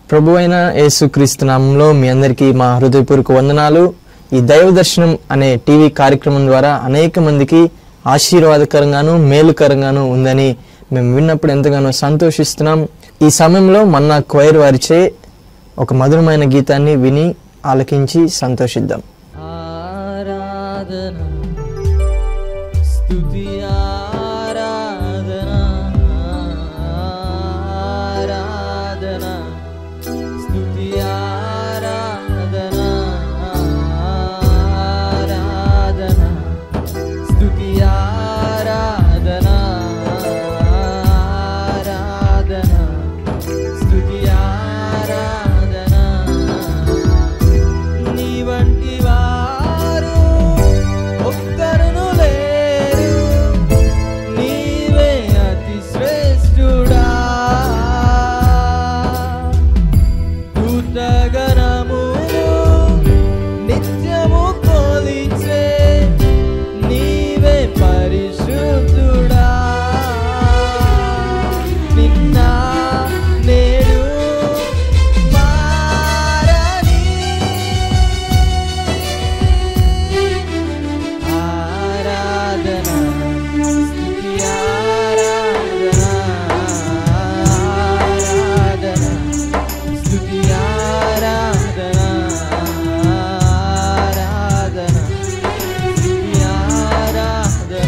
ప్రభు అయిన యేసుక్రీస్తు నామంలో మీ అందరికీ మా హృదయపూర్వక వందనాలు ఈ దైవ దర్శనం అనే టీవీ కార్యక్రమం ద్వారా అనేక మందికి ఆశీర్వాదకరంగాను మేలుకరంగాను ఉందని మేము విన్నప్పుడు ఎంతగానో సంతోషిస్తున్నాం ఈ సమయంలో మన్నా క్వైర్ వారిచే ఒక మధురమైన గీతాన్ని విని ఆలకించి సంతోషిద్దాం ఆరాధన స్తుతి ఆరాధన ఆరాధన స్తుతి ఆరాధన ఆరాధన స్తుతి ఆరాధన ఆరాధన స్తుతి ఆరాధన నీ వంటి వారు ఒక్కరును లేరు నీవే అతి శ్రేష్ఠుడా దూతగణములు నిత్యము కొలిచే నీవే పరిశుద్ధుడా నిన్న నేడు మారని ఆరాధన స్తుతి ఆరాధన ఆరాధన స్తుతి ఆరాధన ఆరాధన స్తుతి ఆరాధన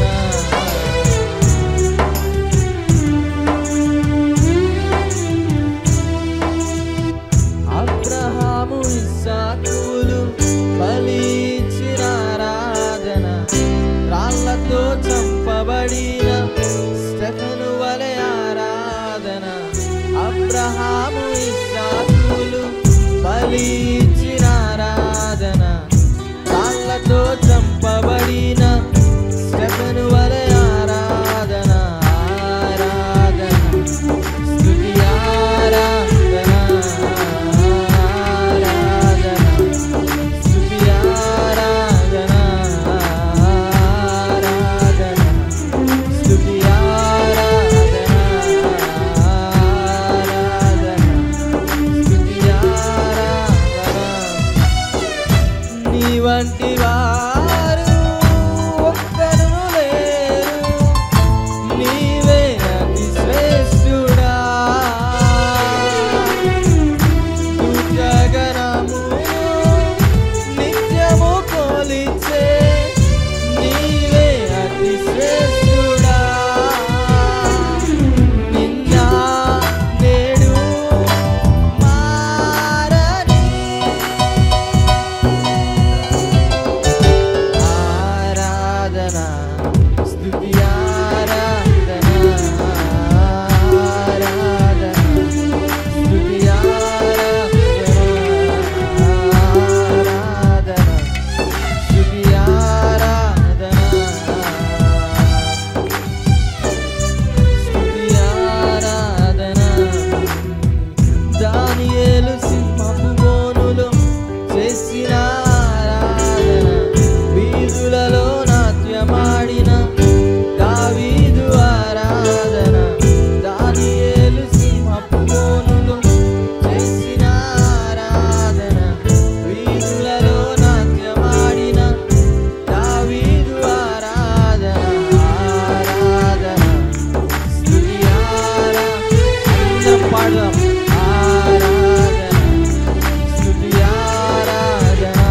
అబ్రహాము ఇస్సాకులు బలిచ్చిన ఆరాధన రాళ్లతో చంపబడిన స్టెఫను వలె ఆరాధన అబ్రహాము ఇస్సాకులు బలిచ్చిన ఆరాధన రాళ్లతో చంపబడిన స్టెఫను వలె ఆరాధన ఆరాధన స్తుతి ఆరాధన ఆరాధన స్తుతి ఆరాధన ఆరాధన స్తుతి ఆరాధన ఆరాధన స్తుతి ఆరాధన నీ వంటి వారు ఒక్కరు లేరు నీవే అతి శ్రేష్ఠుడా దుర్జగనము నిత్యము కొలిచే నీవే అతి శ్రేష్ఠుడా నిన్న నేడు మారని ఆరాధన స్తుతి ఆరాధన ఆరాధన స్తుతి ఆరాధన ఆరాధన స్తుతి ఆరాధన స్తుతి ఆరాధన దానియేలు సింహపు బోనులో చేసిన ఆరాధన వీధులలో నాట్యమాడిన దావీదు ఆరాధన దానియేలు సింహపు బోనులో చేసిన ఆరాధన వీధులలో నాట్యమాడిన దావీదు ఆరాధన ఆరాధన స్తుతి ఆరాధన అందరం పాడదాం ఆరాధన స్తుతి ఆరాధన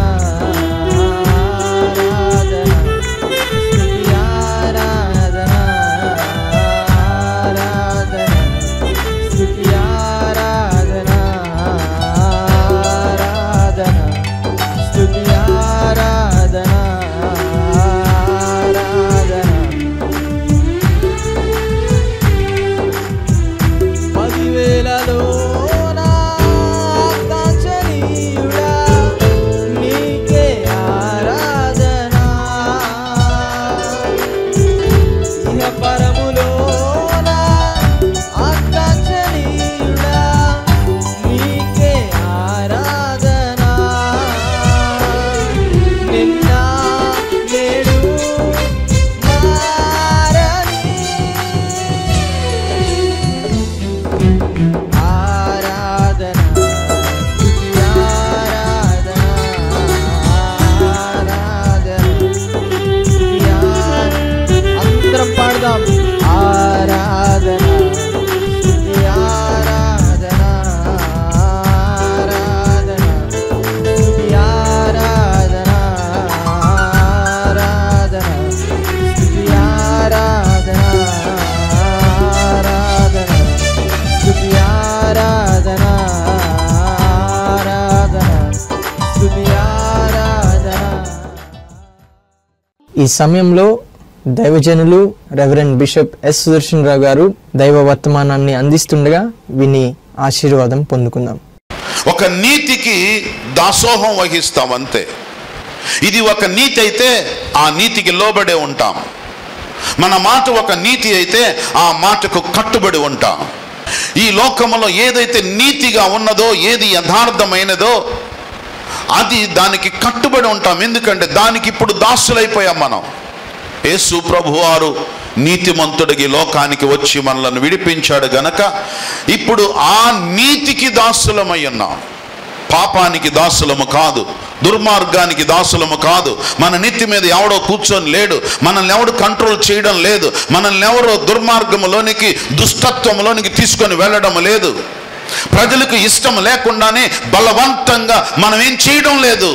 ఈ సమయంలో దైవజనులు reverend bishop S Sudarshan Rao garu దైవ వర్తమానాన్ని అందిస్తుండగా విని ఆశీర్వాదం పొందుకుందాం ఒక నీతికి దాసోహం వహిస్తాం అంతే ఇది ఒక నీతి అయితే ఆ నీతికి లోబడే ఉంటాం మన మాట ఒక నీతి అయితే ఆ మాటకు కట్టుబడి ఉంటాం ఈ లోకములో ఏదైతే నీతిగా ఉన్నదో ఏది యథార్థమైనదో అది దానికి కట్టుబడి ఉంటాం ఎందుకంటే దానికి ఇప్పుడు దాసులైపోయాం మనం యేసు ప్రభువారు నీతిమంతుడికి లోకానికి వచ్చి మనలను విడిపించాడు గనక ఇప్పుడు ఆ నీతికి దాసులమై ఉన్నాం పాపానికి దాసులము కాదు దుర్మార్గానికి దాసులము కాదు మన నెత్తి మీద ఎవడో కూర్చొని లేడు మనల్ని ఎవడు కంట్రోల్ చేయడం లేదు మనల్ని ఎవరో దుర్మార్గములోనికి దుష్టత్వములోనికి తీసుకొని వెళ్ళడం లేదు ప్రజలకు ఇష్టం లేకుండానే బలవంతంగా మనం ఏం చేయడం లేదు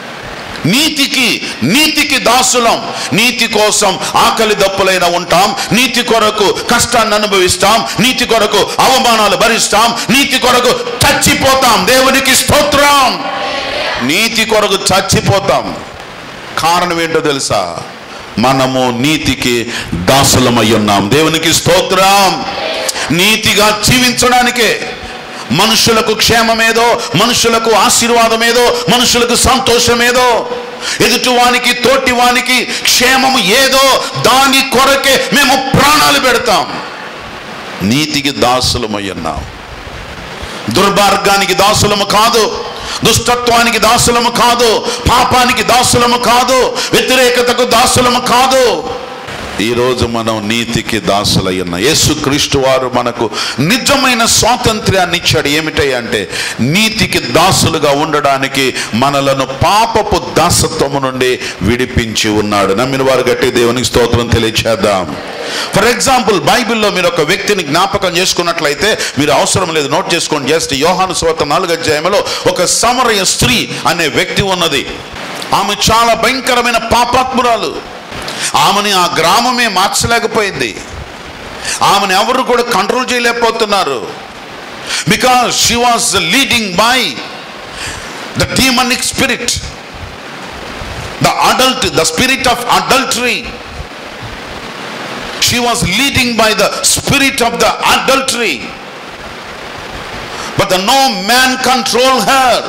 నీతికి నీతికి దాసులం నీతి కోసం ఆకలి దప్పులైన ఉంటాం నీతి కొరకు కష్టాన్ని అనుభవిస్తాం నీతి కొరకు అవమానాలు భరిస్తాం నీతి కొరకు చచ్చిపోతాం దేవునికి స్తోత్రం నీతి కొరకు చచ్చిపోతాం కారణం ఏంటో తెలుసా మనము నీతికి దాసులమై ఉన్నాం దేవునికి స్తోత్రం నీతిగా జీవించడానికే మనుషులకు క్షేమమేదో మనుషులకు ఆశీర్వాదమేదో మనుషులకు సంతోషమేదో ఎదుటివానికి తోటివానికి క్షేమము ఏదో దాని కొరకే మేము ప్రాణాలు పెడతాం నీతికి దాసులమై ఉన్నాం దుర్మార్గానికి దాసులము కాదు దుష్టత్వానికి దాసులము కాదు పాపానికి దాసులము కాదు వ్యతిరేకతకు దాసులము కాదు ఈరోజు మనం నీతికి దాసులయ్యున్న యేసుక్రీస్తు వారు మనకు నిజమైన స్వాతంత్ర్యాన్ని ఇచ్చాడు ఏమిటై అంటే నీతికి దాసులుగా ఉండడానికి మనలను పాపపు దాసత్వము నుండి విడిపించి ఉన్నాడు నమ్మిన వారు గట్టి దేవునికి స్తోత్రం తెలియచేద్దాం ఫర్ ఎగ్జాంపుల్ బైబిల్లో మీరు ఒక వ్యక్తిని జ్ఞాపకం చేసుకున్నట్లయితే మీరు అవసరం లేదు నోట్ చేసుకోండి జస్ట్ యోహాను స్వాత నాలుగు అధ్యాయంలో ఒక సమరయ స్త్రీ అనే వ్యక్తి ఉన్నది ఆమె చాలా భయంకరమైన పాపాత్మురాలు ఆమెని ఆ గ్రామమే మార్చలేకపోయింది ఆమెను ఎవరు కూడా కంట్రోల్ చేయలేకపోతున్నారు because she was leading by the demonic spirit the adult the spirit of adultery she was leading by the spirit of the adultery but the no man control her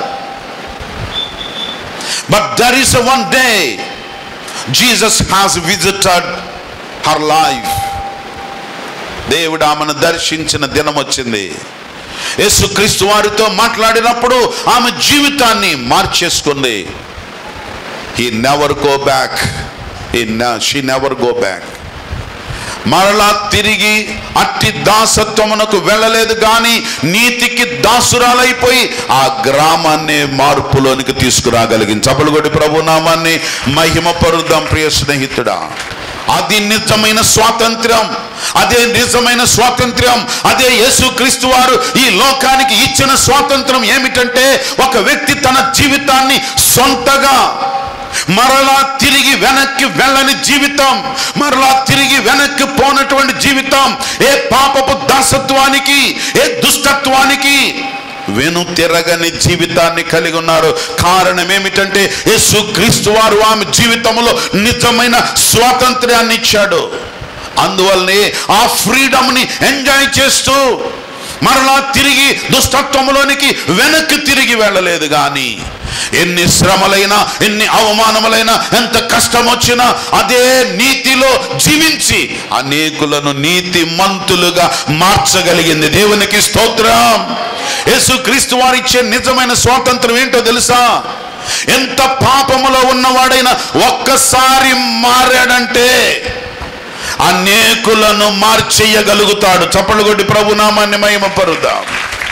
but there is one day Jesus has visited her life దేవుడు ఆమెను దర్శించిన దినం వచ్చింది యేసుక్రీస్తు వారితో మాట్లాడినప్పుడు ఆమె జీవితాన్ని మార్చేసుకుంది హీ నెవర్ గో బ్యాక్ ఈ షీ నెవర్ గో బ్యాక్ మరలా తిరిగి అట్టి దాసత్వమునకు వెళ్ళలేదు కానీ నీతికి దాసురాలైపోయి ఆ గ్రామాన్ని మార్పులోనికి తీసుకురాగలిగింది చపలు కొట్టి ప్రభు నామాన్ని మహిమ పరుద్దాం ప్రియ స్నేహితుడా అది నిజమైన స్వాతంత్ర్యం అదే నిజమైన స్వాతంత్ర్యం అదే యేసుక్రీస్తు వారు ఈ లోకానికి ఇచ్చిన స్వాతంత్రం ఏమిటంటే ఒక వ్యక్తి తన జీవితాన్ని సొంతగా మరలా తిరిగి వెనక్కి వెళ్ళని జీవితం మరలా తిరిగి వెనక్కి పోనటువంటి జీవితం ఏ పాపపు దాసత్వానికి ఏ దుష్టత్వానికి వెను తిరగని జీవితాన్ని కలిగి ఉన్నారు కారణం ఏమిటంటే యేసుక్రీస్తు వారు ఆమె జీవితంలో నిజమైన స్వాతంత్ర్యాన్ని ఇచ్చాడు అందువల్లనే ఆ ఫ్రీడమ్ని ఎంజాయ్ చేస్తూ మరలా తిరిగి దుష్టత్వములోనికి వెనక్కి తిరిగి వెళ్ళలేదు కానీ ఎన్ని శ్రమలైనా ఎన్ని అవమానములైనా ఎంత కష్టం వచ్చినా అదే నీతిలో జీవించి అనేకులను నీతి మంతులుగా మార్చగలిగింది దేవునికి స్తోత్రం యేసుక్రీస్తు వారు ఇచ్చే నిజమైన స్వాతంత్రం ఏంటో తెలుసా ఎంత పాపములో ఉన్నవాడైనా ఒక్కసారి మారాడంటే అనేకులను మార్చేయగలుగుతాడు చప్పలు కొట్టి ప్రభునామాన్ని మహిమపరుద్దాం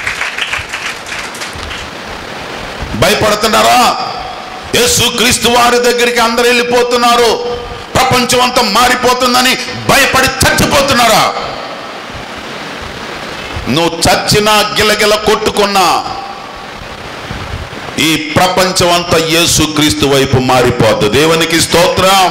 భయపడుతున్నారా యేసు క్రీస్తు వారి దగ్గరికి అందరు వెళ్ళిపోతున్నారు ప్రపంచం అంతా మారిపోతుందని భయపడి చచ్చిపోతున్నారా నువ్వు చచ్చినా గిలగిల కొట్టుకున్నా ఈ ప్రపంచం అంతా యేసు క్రీస్తు వైపు మారిపోద్దు దేవునికి స్తోత్రం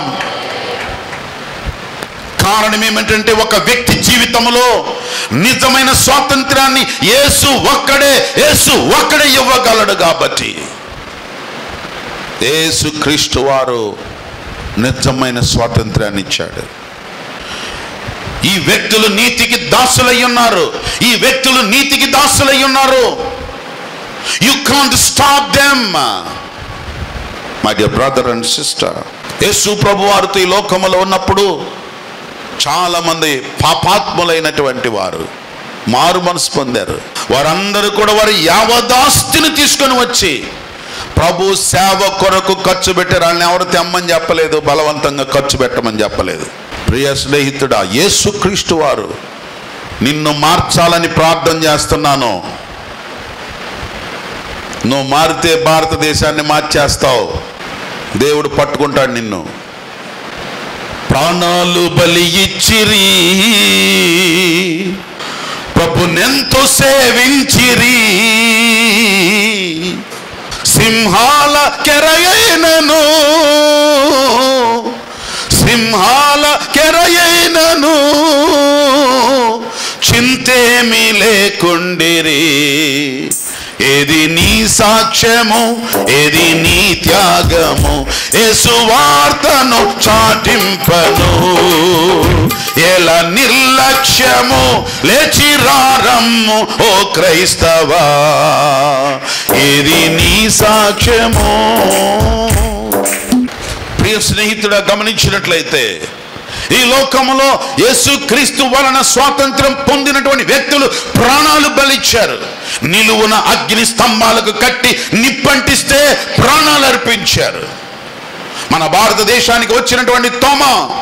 కారణం ఏమిటంటే ఒక వ్యక్తి జీవితంలో నిజమైన స్వాతంత్రాన్ని యేసు ఒక్కడే యేసు ఒక్కడే ఇవ్వగలడు కాబట్టి యేసు క్రీస్తు వారు నిజమైన స్వాతంత్రాన్ని ఇచ్చాడు ఈ వ్యక్తులు నీతికి దాసులై ఉన్నారు ఈ వ్యక్తులు నీతికి దాసులై ఉన్నారు you can't stop them my dear brother and sister Yesu ప్రభు వారితో ఈ లోకములో ఉన్నప్పుడు చాలా మంది పాపాత్ములైనటువంటి వారు మారు మనసు పొందారు వారందరూ కూడా వారి యావదాస్తిని తీసుకొని వచ్చి ప్రభు సేవ కొరకు ఖర్చు పెట్టారు వాళ్ళని ఎవరు తెమ్మని చెప్పలేదు బలవంతంగా ఖర్చు పెట్టమని చెప్పలేదు ప్రియ స్నేహితుడా యేసుక్రీస్తు వారు నిన్ను మార్చాలని ప్రార్థన చేస్తున్నాను నువ్వు మారితే భారతదేశాన్ని మార్చేస్తావు దేవుడు పట్టుకుంటాడు నిన్ను ప్రాణాలు బలి ఇచ్చిరి ప్రభునెంతో సేవించిరి సింహాల కెరయైనను సింహాల కెరయైనను చింతేమి లేకుండిరి ఏది నీ సాక్ష్యము ఏది నీ త్యాగము యేసువార్తను చాటింపను ఎలా నిర్లక్ష్యము లేచి రారమ్ము ఓ క్రైస్తవా ఏది నీ సాక్ష్యము ప్రియ స్నేహితుడా గమనించినట్లయితే ఈ లోకములో యేసుక్రీస్తు వలన స్వాతంత్రం పొందినటువంటి వ్యక్తులు ప్రాణాలు బలిచ్చారు నిలువున అగ్ని స్తంభాలకు కట్టి నిప్పంటిస్తే ప్రాణాలు అర్పించారు మన భారతదేశానికి వచ్చినటువంటి తోమ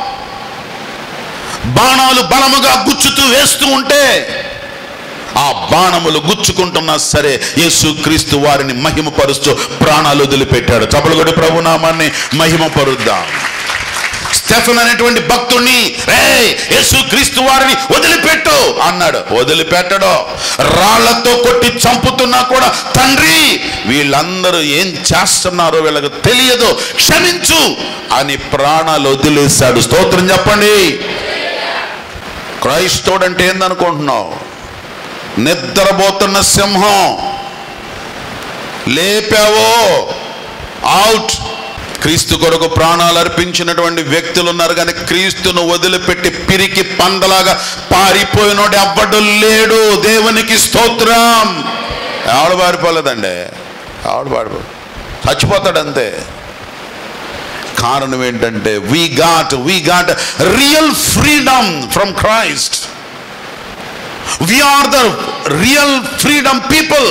బాణాలు బలముగా గుచ్చుతూ వేస్తూ ఉంటే ఆ బాణములు గుచ్చుకుంటున్నా సరే యేసుక్రీస్తు వారిని మహిమపరుస్తూ ప్రాణాలు వదిలిపెట్టాడు చపలగొడి ప్రభునామాన్ని మహిమపరుద్దాం స్టెఫన్ అనేటువంటి భక్తుణ్ణి రే యేసుక్రీస్తు వారిని వదిలిపెట్టు అన్నాడు వదిలిపెట్టడు రాళ్లతో కొట్టి చంపుతున్నా కూడా తండ్రి వీళ్ళందరూ ఏం చేస్తున్నారో వీళ్ళకి తెలియదు క్షమించు అని ప్రాణాలు వదిలేశాడు స్తోత్రం చెప్పండి క్రైస్తవుడు అంటే ఏందనుకుంటున్నావు నిద్రపోతున్న సింహం లేపావో అవుట్ క్రీస్తు కొరకు ప్రాణాలు అర్పించినటువంటి వ్యక్తులు ఉన్నారు కానీ క్రీస్తును వదిలిపెట్టి పిరికి పందలాగా పారిపోయినోడు ఎవ్వడు లేడు దేవునికి స్తోత్రం ఆవిడ పారిపోలేదండి ఆవిడ పారిపో చచ్చిపోతాడు అంతే కారణం ఏంటంటే we got we got real freedom from Christ we are the real freedom people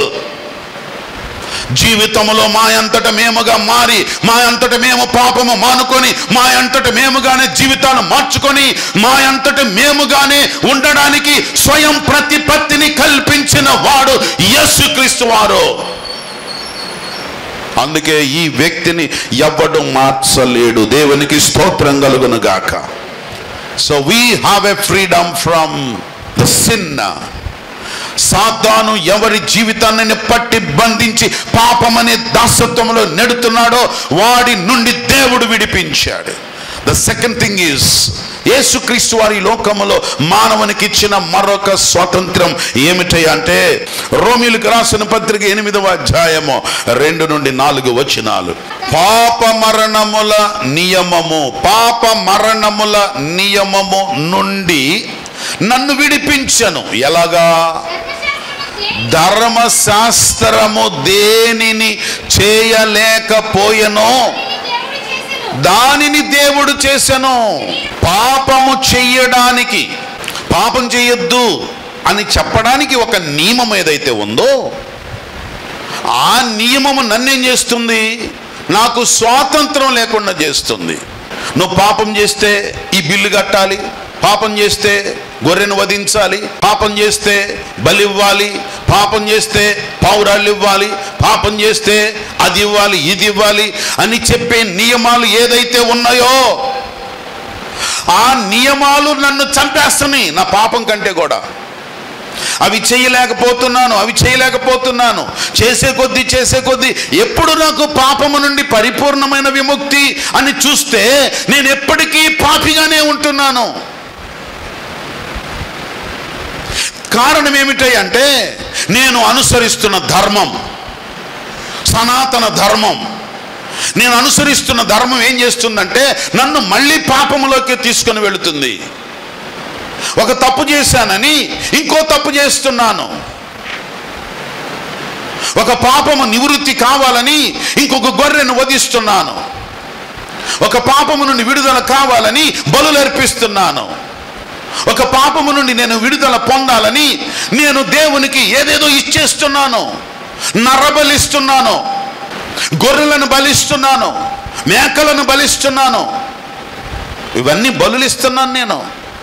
జీవితంలో మా అంతట మేముగా మారి మా అంతట మేము పాపము మానుకొని మా అంతట మేముగానే జీవితాన్ని మార్చుకొని మా అంతట మేముగానే ఉండడానికి స్వయం ప్రతిపత్తిని కల్పించిన వాడు యేసుక్రీస్తు వారు అందుకే ఈ వ్యక్తిని ఎవ్వడు మార్చలేడు దేవునికి స్తోత్రం కలుగును గాక so we have a freedom from the sin సాతాను ఎవరి జీవితాన్ని పట్టి బంధించి పాపమనే దాసత్వంలో నెడుతున్నాడో వాడి నుండి దేవుడు విడిపించాడు ద సెకండ్ థింగ్ ఈస్ యేసుక్రీస్తు వారి లోకములో మానవునికి ఇచ్చిన మరొక స్వాతంత్రం ఏమిటి అంటే రోమిలకు రాసిన పత్రిక ఎనిమిదవ అధ్యాయము రెండు నుండి నాలుగు వచనాలు పాప మరణముల నియమము పాప మరణముల నియమము నుండి నన్ను విడిపించను ఎలాగా ధర్మశాస్త్రము దేనిని చేయలేకపోయెనో దానిని దేవుడు చేసెను పాపము చెయ్యడానికి పాపం చెయ్యొద్దు అని చెప్పడానికి ఒక నియమం ఏదైతే ఉందో ఆ నియమము నన్నేం చేస్తుంది నాకు స్వాతంత్రం లేకుండా చేస్తుంది నువ్వు పాపం చేస్తే ఈ బిల్లు కట్టాలి పాపం చేస్తే గొర్రెను వధించాలి పాపం చేస్తే బలి ఇవ్వాలి పాపం చేస్తే పావురాళ్ళు ఇవ్వాలి పాపం చేస్తే అది ఇవ్వాలి ఇది ఇవ్వాలి అని చెప్పే నియమాలు ఏదైతే ఉన్నాయో ఆ నియమాలు నన్ను చంపేస్తున్నాయి నా పాపం కంటే కూడా అవి చేయలేకపోతున్నాను అవి చేయలేకపోతున్నాను చేసే కొద్దీ చేసే కొద్దీ ఎప్పుడు నాకు పాపము నుండి పరిపూర్ణమైన విముక్తి అని చూస్తే నేను ఎప్పటికీ పాపిగానే ఉంటున్నాను కారణం ఏమిటి అంటే నేను అనుసరిస్తున్న ధర్మం సనాతన ధర్మం నేను అనుసరిస్తున్న ధర్మం ఏం చేస్తుందంటే నన్ను మళ్ళీ పాపములోకి తీసుకొని వెళుతుంది ఒక తప్పు చేశానని ఇంకో తప్పు చేస్తున్నాను ఒక పాపము నివృత్తి కావాలని ఇంకొక గొర్రెను వధిస్తున్నాను ఒక పాపము నుండి విడుదల కావాలని బలులు అర్పిస్తున్నాను ఒక పాపము నుండి నేను విడుదల పొందాలని నేను దేవునికి ఏదేదో ఇచ్చేస్తున్నాను నరబలిస్తున్నాను గొర్రెలను బలిస్తున్నాను మేకలను బలిస్తున్నాను ఇవన్నీ బలులు ఇస్తున్నాను నేను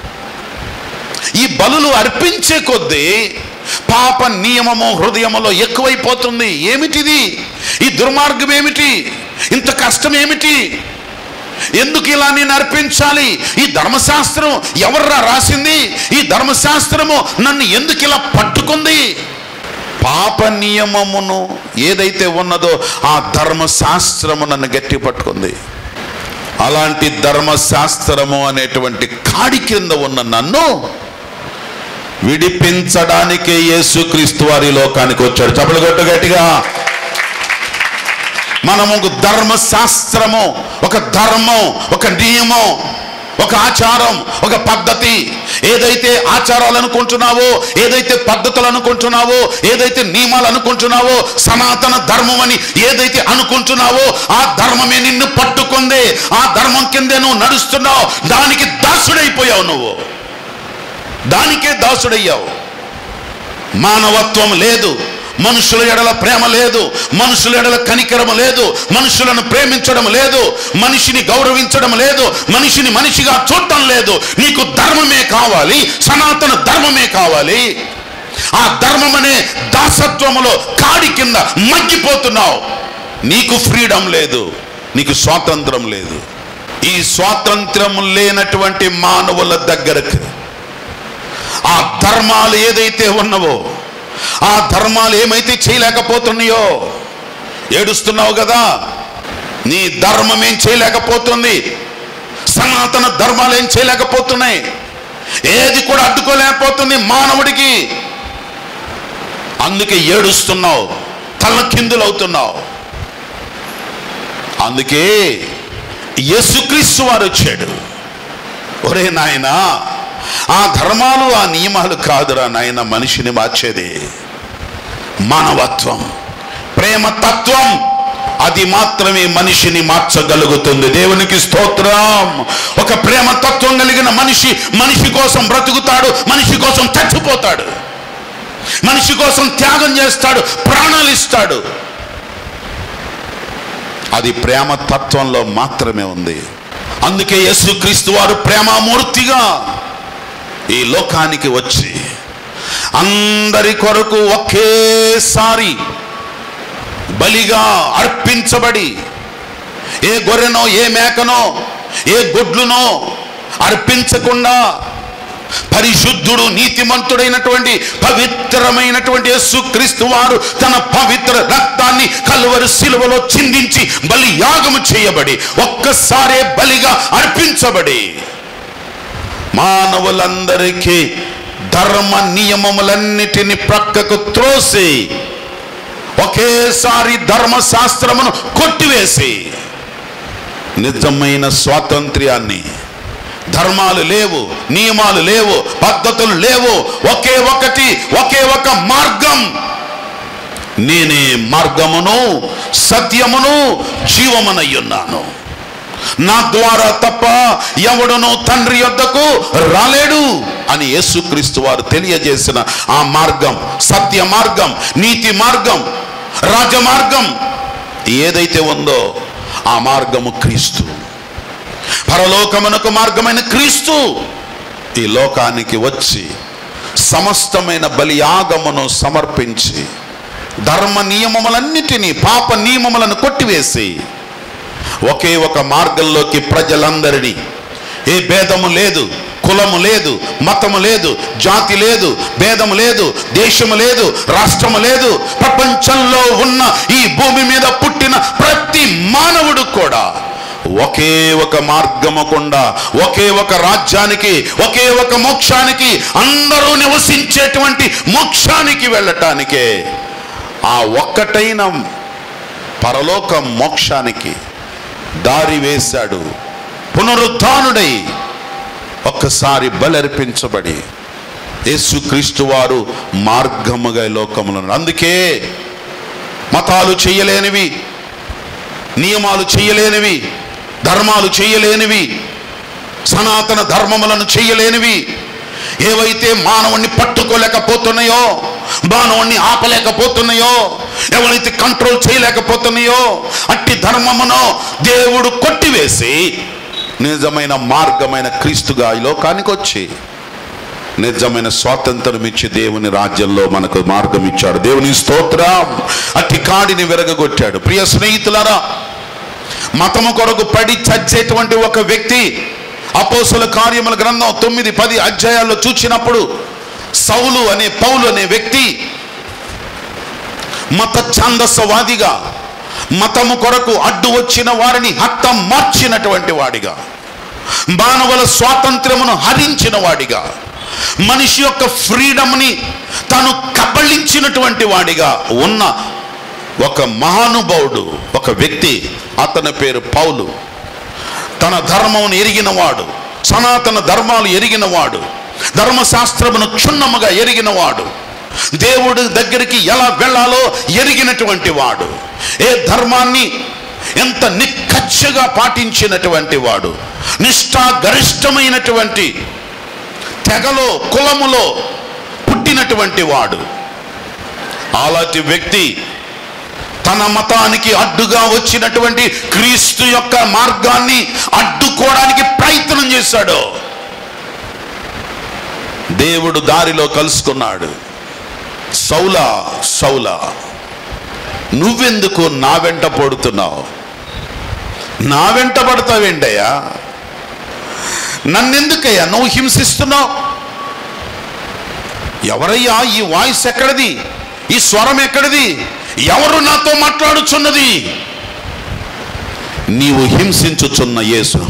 ఈ బలులు అర్పించే కొద్దీ పాప నియమము హృదయములో ఎక్కువైపోతుంది ఏమిటిది ఈ దుర్మార్గం ఏమిటి ఇంత కష్టం ఏమిటి ఎందుకు ఇలా నేను అర్పించాలి ఈ ధర్మశాస్త్రం ఎవర్రా రాసింది ఈ ధర్మశాస్త్రము నన్ను ఎందుకు ఇలా పట్టుకుంది పాప నియమమును ఏదైతే ఉన్నదో ఆ ధర్మశాస్త్రము నన్ను గట్టి పట్టుకుంది అలాంటి ధర్మశాస్త్రము అనేటువంటి కాడి కింద ఉన్న నన్ను విడిపించడానికే యేసుక్రీస్తు వారి లోకానికి వచ్చాడు చప్పలు కొట్టు గట్టిగా మనము ఒక ధర్మశాస్త్రము ఒక ధర్మం ఒక నియమం ఒక ఆచారం ఒక పద్ధతి ఏదైతే ఆచారాలు అనుకుంటున్నావో ఏదైతే పద్ధతులు అనుకుంటున్నావో ఏదైతే నియమాలు అనుకుంటున్నావో సనాతన ధర్మం అని ఏదైతే అనుకుంటున్నావో ఆ ధర్మమే నిన్ను పట్టుకుంది ఆ ధర్మం కిందే నువ్వు నడుస్తున్నావు దానికి దాసుడైపోయావు నువ్వు దానికే దాసుడయ్యావు మానవత్వం లేదు మనుషుల ఎడల ప్రేమ లేదు మనుషుల ఎడల కనికరము లేదు మనుషులను ప్రేమించడం లేదు మనిషిని గౌరవించడం లేదు మనిషిని మనిషిగా చూడటం లేదు నీకు ధర్మమే కావాలి సనాతన ధర్మమే కావాలి ఆ ధర్మం అనే దాసత్వములో కాడి కింద మగ్గిపోతున్నావు నీకు ఫ్రీడమ్ లేదు నీకు స్వాతంత్రం లేదు ఈ స్వాతంత్రం లేనటువంటి మానవుల దగ్గరకు ఆ ధర్మాలు ఏదైతే ఉన్నవో ఆ ధర్మాలు ఏమైతే చేయలేకపోతున్నాయో ఏడుస్తున్నావు కదా నీ ధర్మం ఏం చేయలేకపోతుంది సనాతన ధర్మాలు ఏం చేయలేకపోతున్నాయి ఏది కూడా అడ్డుకోలేకపోతుంది మానవుడికి అందుకే ఏడుస్తున్నావు తలకిందులవుతున్నావు అందుకే యేసుక్రీస్తు వారు వచ్చాడు ఒరే నాయనా ఆ ధర్మాలు ఆ నియమాలు కాదురా నాయన మనిషిని మార్చేది మానవత్వం ప్రేమ తత్వం అది మాత్రమే మనిషిని మార్చగలుగుతుంది దేవునికి స్తోత్రం ఒక ప్రేమ తత్వం కలిగిన మనిషి మనిషి కోసం బ్రతుకుతాడు మనిషి కోసం చచ్చిపోతాడు మనిషి కోసం త్యాగం చేస్తాడు ప్రాణాలు ఇస్తాడు అది ప్రేమ తత్వంలో మాత్రమే ఉంది అందుకే యేసుక్రీస్తు వారు ప్రేమామూర్తిగా ఈ లోకానికి వచ్చి అందరి కొరకు ఒకేసారి బలిగా అర్పించబడి ఏ గొర్రెనో ఏ మేకనో ఏ గుడ్లునో అర్పించకుండా పరిశుద్ధుడు నీతిమంతుడైనటువంటి పవిత్రమైనటువంటి యేసుక్రీస్తు వారు తన పవిత్ర రక్తాన్ని కలువరి శిలువలో చిందించి బలి యాగము చేయబడి ఒక్కసారే బలిగా అర్పించబడి మానవులందరికీ ధర్మ నియమములన్నిటిని ప్రక్కకు త్రోసి ఒకేసారి ధర్మశాస్త్రమును కొట్టివేసి నిజమైన స్వాతంత్ర్యాన్ని ధర్మాలు లేవు నియమాలు లేవు పద్ధతులు లేవు ఒకే ఒకటి ఒకే ఒక మార్గం నేనే మార్గమును సత్యమును జీవమునయ్యున్నాను నా ద్వారా తప్ప ఎవడును తండ్రి యొద్దకు రాలేడు అని యేసుక్రీస్తు వారు తెలియజేసిన ఆ మార్గం సత్య మార్గం నీతి మార్గం రాజమార్గం ఏదైతే ఉందో ఆ మార్గము క్రీస్తు పరలోకమునకు మార్గమైన క్రీస్తు ఈ లోకానికి వచ్చి సమస్తమైన బలియాగమును సమర్పించి ధర్మ నియమములన్నిటినీ పాప నియమములను కొట్టివేసి ఒకే ఒక మార్గంలోకి ప్రజలందరినీ ఏ భేదము లేదు కులము లేదు మతము లేదు జాతి లేదు భేదము లేదు దేశము లేదు రాష్ట్రము లేదు ప్రపంచంలో ఉన్న ఈ భూమి మీద పుట్టిన ప్రతి మానవుడు కూడా ఒకే ఒక మార్గము గుండా ఒకే ఒక రాజ్యానికి ఒకే ఒక మోక్షానికి అందరూ నివసించేటువంటి మోక్షానికి వెళ్ళటానికే ఆ ఒక్కటైన పరలోక మోక్షానికి దారి వేశాడు పునరుద్ధానుడై ఒక్కసారి బలర్పించబడి యేసుక్రీస్తు వారు మార్గముగా ఈ లోకములో ఉన్నాడు. అందుకే మతాలు చేయలేనివి నియమాలు చేయలేనివి ధర్మాలు చేయలేనివి సనాతన ధర్మములను చేయలేనివి ఏవైతే మానవుణ్ణి పట్టుకోలేకపోతున్నాయో మానవుణ్ణి ఆపలేకపోతున్నాయో ఎవరైతే కంట్రోల్ చేయలేకపోతున్నాయో అట్టి ధర్మమును దేవుడు కొట్టివేసి నిజమైన మార్గమైన క్రీస్తుగా ఈ లోకానికి వచ్చి నిజమైన స్వాతంత్రం ఇచ్చి దేవుని రాజ్యంలో మనకు మార్గం ఇచ్చాడు దేవుని స్తోత్రం అట్టి కాడిని విరగగొట్టాడు ప్రియ స్నేహితులారా మతము కొరకు పడి చచ్చేటువంటి ఒక వ్యక్తి అపోసల కార్యముల గ్రంథం తొమ్మిది పది అధ్యాయాల్లో చూచినప్పుడు సౌలు అనే పౌలు అనే వ్యక్తి మత ఛాందస్సవాదిగా మతము కొరకు అడ్డు వచ్చిన వారిని హత్తం మార్చినటువంటి వాడిగా మానవుల స్వాతంత్రమును హరించిన వాడిగా మనిషి యొక్క ఫ్రీడమ్ని తాను కబళించినటువంటి వాడిగా ఉన్న ఒక మహానుభావుడు ఒక వ్యక్తి అతని పేరు పౌలు తన ధర్మమును ఎరిగినవాడు సనాతన ధర్మాలు ఎరిగినవాడు ధర్మశాస్త్రమును క్షుణ్ణముగా ఎరిగినవాడు దేవుడి దగ్గరికి ఎలా వెళ్ళాలో ఎరిగినటువంటి వాడు ఏ ధర్మాన్ని ఎంత నిక్కచ్చగా పాటించినటువంటి వాడు నిష్ఠాగరిష్టమైనటువంటి తెగలో కులములో పుట్టినటువంటి వాడు అలాంటి వ్యక్తి తన మతానికి అడ్డుగా వచ్చినటువంటి క్రీస్తు యొక్క మార్గాన్ని అడ్డుకోవడానికి ప్రయత్నం చేశాడు దేవుడు దారిలో కలుసుకున్నాడు సౌలా సౌలా నువ్వెందుకు నా వెంట పడుతున్నావు నా వెంట పడతావేంటయ్యా నన్నెందుకయ్యా నువ్వు హింసిస్తున్నావు ఎవరయ్యా ఈ వాయిస్ ఎక్కడిది ఈ స్వరం ఎక్కడిది ఎవరు నాతో మాట్లాడుచున్నది నీవు హింసించుచున్న Yesu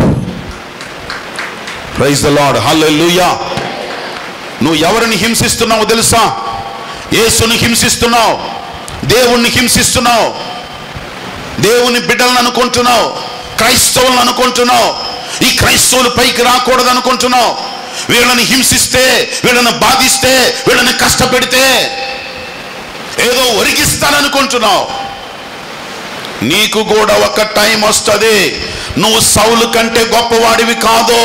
praise the lord hallelujah నువ్వు ఎవరిని హింసిస్తున్నావు తెలుసా యేసుని హింసిస్తున్నావు దేవుణ్ణి హింసిస్తున్నావు దేవుని బిడ్డలను అనుకుంటున్నావు క్రైస్తవులను అనుకుంటున్నావు ఈ క్రైస్తవులు పైకి రాకూడదు అనుకుంటున్నావు వీళ్ళని హింసిస్తే వీళ్ళని బాధిస్తే వీళ్ళని కష్టపెడితే ఏదో ఒరిగిస్తాననుకుంటున్నావు నీకు కూడా ఒక టైం వస్తుంది నువ్వు సౌలు కంటే గొప్పవాడివి కాదు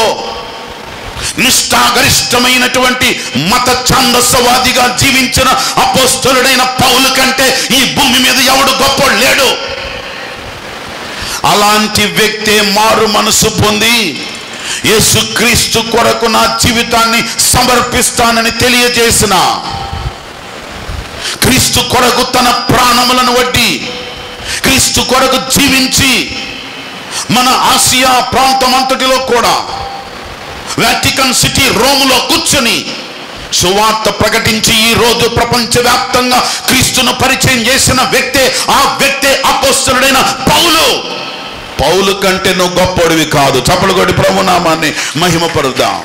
నిష్ఠాగరిష్టమైనటువంటి మత ఛాందస్సవాదిగా జీవించిన అపోస్తలుడైన పౌలు కంటే ఈ భూమి మీద ఎవడు గొప్ప లేడు అలాంటి వ్యక్తే మారు మనసు పొంది యేసుక్రీస్తు కొరకు నా జీవితాన్ని సమర్పిస్తానని తెలియజేసిన క్రీస్తు కొరకు తన ప్రాణములను వడ్డి క్రీస్తు కొరకు జీవించి మన ఆసియా ప్రాంతం అంతటిలో కూడా వాటికన్ సిటీ రోములో కూర్చొని సువార్త ప్రకటించి ఈ రోజు ప్రపంచవ్యాప్తంగా క్రీస్తును పరిచయం చేసిన వ్యక్తే ఆ వ్యక్తే అపోస్తలుడైన పౌలు పౌలు కంటే నువ్వు గొప్పడివి కాదు చప్పలగొడి ప్రభునామాన్ని మహిమపరుద్దాం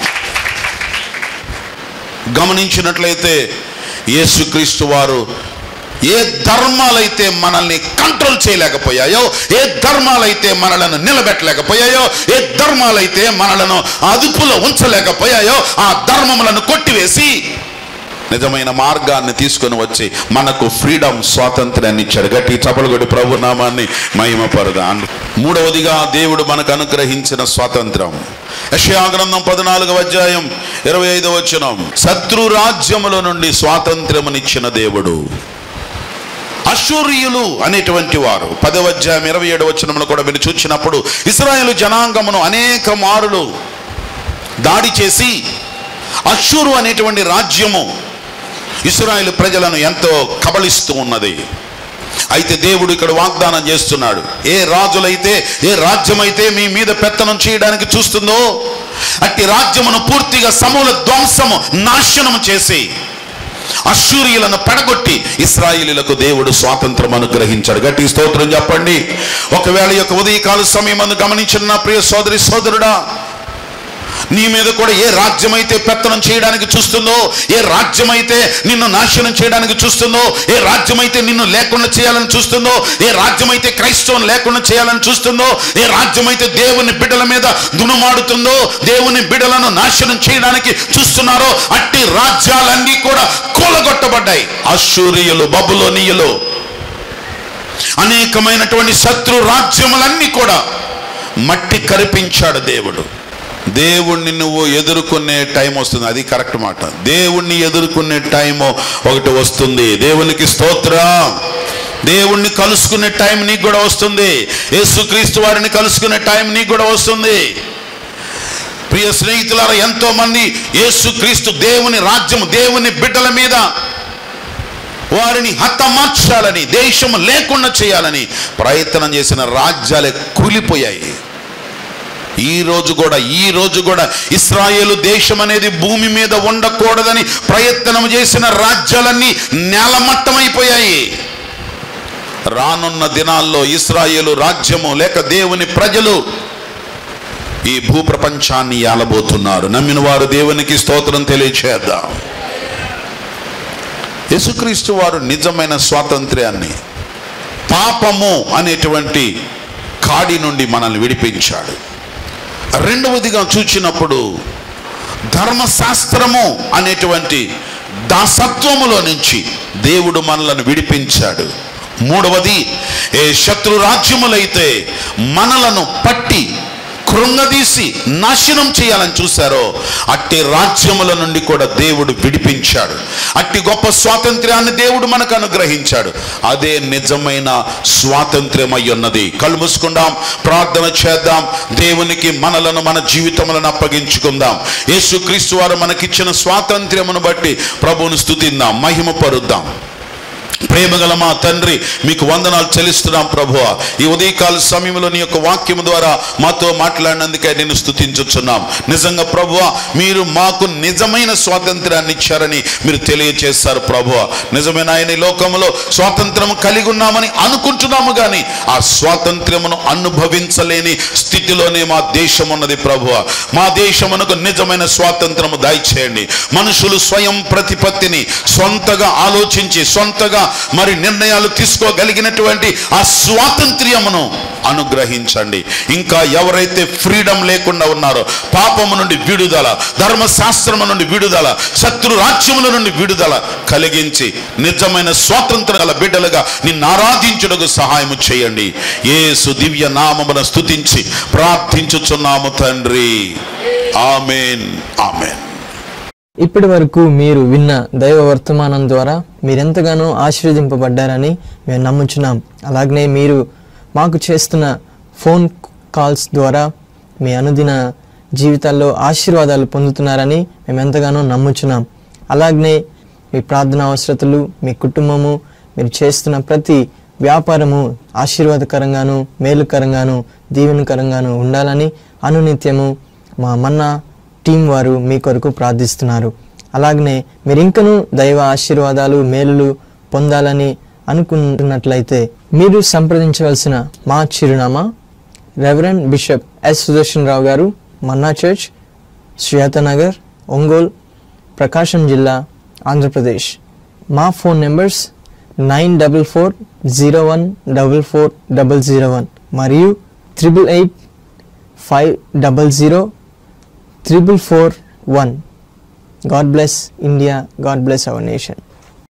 గమనించినట్లయితే యేసుక్రీస్తు వారు ఏ ధర్మాలైతే మనల్ని కంట్రోల్ చేయలేకపోయాయో ఏ ధర్మాలైతే మనలను నిలబెట్టలేకపోయాయో ఏ ధర్మాలైతే మనలను అదుపులో ఉంచలేకపోయాయో ఆ ధర్మములను కొట్టివేసి నిజమైన మార్గాన్ని తీసుకొని వచ్చి మనకు ఫ్రీడమ్ స్వాతంత్ర్యాన్ని ఇచ్చాడు గట్టి చపలగొడి ప్రభు నామాన్ని మహిమపరదా మూడవదిగా దేవుడు మనకు అనుగ్రహించిన స్వాతంత్రం యెషయా గ్రంథం పద్నాలుగవ అధ్యాయం ఇరవై ఐదవ వచనం శత్రు రాజ్యముల నుండి స్వాతంత్రమునిచ్చిన దేవుడు అశూరియులు అనేటువంటి వారు పదవ అధ్యాయం ఇరవై ఏడు వచనంలో కూడా మీరు చూచినప్పుడు ఇస్రాయేలు జనాంగమును అనేక మారులు దాడి చేసి అశూరు అనేటువంటి రాజ్యము ఇస్రాయేల్ ప్రజలను ఎంతో కబళిస్తూ ఉన్నది అయితే దేవుడు ఇక్కడ వాగ్దానం చేస్తున్నాడు ఏ రాజులైతే ఏ రాజ్యమైతే మీ మీద పెత్తనం చేయడానికి చూస్తుందో అట్టి రాజ్యమును పూర్తిగా సమూల ధ్వంసము నాశనము చేసి అశూరియులను పడగొట్టి ఇస్రాయిలీలకు దేవుడు స్వాతంత్రం అనుగ్రహించాడు గట్టి స్తోత్రం చెప్పండి ఒకవేళ ఈ యొక్క ఉదయకాల సమయం గమనించిన నా ప్రియ సోదరి సోదరుడా నీ మీద కూడా ఏ రాజ్యం అయితే పెత్తనం చేయడానికి చూస్తుందో ఏ రాజ్యం అయితే నిన్ను నాశనం చేయడానికి చూస్తుందో ఏ రాజ్యం అయితే నిన్ను లేకుండా చేయాలని చూస్తుందో ఏ రాజ్యం అయితే క్రైస్తవం లేకుండా చేయాలని చూస్తుందో ఏ రాజ్యం అయితే దేవుని బిడ్డల మీద దునుమాడుతుందో దేవుని బిడ్డలను నాశనం చేయడానికి చూస్తున్నారో అట్టి రాజ్యాలన్నీ కూడా కూలగొట్టబడ్డాయి అశూరియులు బబులోనియులు అనేకమైనటువంటి శత్రు రాజ్యములన్నీ కూడా మట్టి కరిపించాడు దేవుడు దేవుణ్ణి నువ్వు ఎదుర్కొనే టైం వస్తుంది అది కరెక్ట్ మాట దేవుణ్ణి ఎదుర్కొనే టైం ఒకటి వస్తుంది దేవునికి స్తోత్రం దేవుణ్ణి కలుసుకునే టైం నీకు కూడా వస్తుంది యేసుక్రీస్తు వారిని కలుసుకునే టైం నీకు కూడా వస్తుంది ప్రియ స్నేహితులారా ఎంతో మంది యేసుక్రీస్తు దేవుని రాజ్యం దేవుని బిడ్డల మీద వారిని హతమార్చాలని దేశం లేకుండా చేయాలని ప్రయత్నం చేసిన రాజ్యాలే కూలిపోయాయి ఈ రోజు కూడా ఈ రోజు కూడా ఇస్రాయేలు దేశం అనేది భూమి మీద ఉండకూడదని ప్రయత్నం చేసిన రాజ్యాలన్నీ నేలమట్టమైపోయాయి రానున్న దినాల్లో ఇస్రాయేలు రాజ్యము లేక దేవుని ప్రజలు ఈ భూప్రపంచాన్ని ఏలబోతున్నారు నమ్మిన వారు దేవునికి స్తోత్రం తెలియచేద్దాం యేసుక్రీస్తు వారు నిజమైన స్వాతంత్ర్యాన్ని పాపము అనేటువంటి కాడి నుండి మనల్ని విడిపించాడు రెండవదిగా చూచినప్పుడు ధర్మశాస్త్రము అనేటువంటి దాసత్వములో నుంచి దేవుడు మనలను విడిపించాడు మూడవది ఏ శత్రు రాజ్యములైతే మనలను పట్టి కృంగదీసి నాశనం చేయాలని చూశారో అట్టి రాజ్యముల నుండి కూడా దేవుడు విడిపించాడు అట్టి గొప్ప స్వాతంత్ర్యాన్ని దేవుడు మనకు అనుగ్రహించాడు అదే నిజమైన స్వాతంత్ర్యం అయి ఉన్నది కళ్ళు మూసుకుందాం ప్రార్థన చేద్దాం దేవునికి మనలను మన జీవితములను అప్పగించుకుందాం యేసుక్రీస్తు వారు మనకిచ్చిన స్వాతంత్ర్యమును బట్టి ప్రభువును స్తుతిద్దాం మహిమ పరుద్దాం ప్రేమగల మా తండ్రి మీకు వందనాలు చెల్లిస్తున్నాం ప్రభువ ఈ ఉదయకాల సమయంలో నీ యొక్క వాక్యం ద్వారా మాతో మాట్లాడినందుకే నేను స్తుతించుచున్నాం నిజంగా ప్రభువ మీరు మాకు నిజమైన స్వాతంత్రాన్ని ఇచ్చారని మీరు తెలియచేస్తారు ప్రభువ నిజమైన ఆయన ఈ లోకంలో స్వాతంత్రం కలిగి ఉన్నామని అనుకుంటున్నాము కానీ ఆ స్వాతంత్ర్యమును అనుభవించలేని స్థితిలోనే మా దేశం ఉన్నది ప్రభువ మా దేశమునకు నిజమైన స్వాతంత్రము దయచేయండి మనుషులు స్వయం ప్రతిపత్తిని సొంతగా ఆలోచించి సొంతగా మరి నిర్ణయాలు తీసుకోగలిగినటువంటి ఆ స్వాతంత్ర్యమును అనుగ్రహించండి ఇంకా ఎవరైతే ఫ్రీడమ్ లేకుండా ఉన్నారో పాపము నుండి విడుదల ధర్మశాస్త్రము నుండి విడుదల శత్రు రాజ్యముల నుండి విడుదల కలిగించి నిజమైన స్వాతంత్ర గల బిడ్డలుగా నిన్ను ఆరాధించుటకు సహాయము చేయండి యేసు దివ్య నామమున స్తుతించి ప్రార్థించుచున్నాము తండ్రి ఆమెన్ ఆమెన్ ఇప్పటి వరకు మీరు విన్న దైవ వర్తమానం ద్వారా మీరెంతగానో ఆశీర్వదింపబడ్డారని మేము నమ్ముచున్నాం అలాగనే మీరు మాకు చేస్తున్న ఫోన్ కాల్స్ ద్వారా మీ అనుదిన జీవితాల్లో ఆశీర్వాదాలు పొందుతున్నారని మేము ఎంతగానో నమ్ముచున్నాం అలాగనే మీ ప్రార్థన అవసరతలు మీ కుటుంబము మీరు చేస్తున్న ప్రతి వ్యాపారము ఆశీర్వాదకరంగాను మేలుకరంగాను దీవెనకరంగాను ఉండాలని అనునిత్యము మా మన్నా టీం వారు మీ కొరకు ప్రార్థిస్తున్నారు అలాగనే మీరు ఇంకనూ దైవ ఆశీర్వాదాలు మేలులు పొందాలని అనుకుంటున్నట్లయితే మీరు సంప్రదించవలసిన మా చిరునామా reverend bishop S Sudarshan Rao garu Manna Church Swethanagar Ongole Prakasam జిల్లా ఆంధ్రప్రదేశ్ మా phone numbers nine double four zero one double four double zero one మరియు triple eight five double zero triple four one. God bless India. God bless our nation.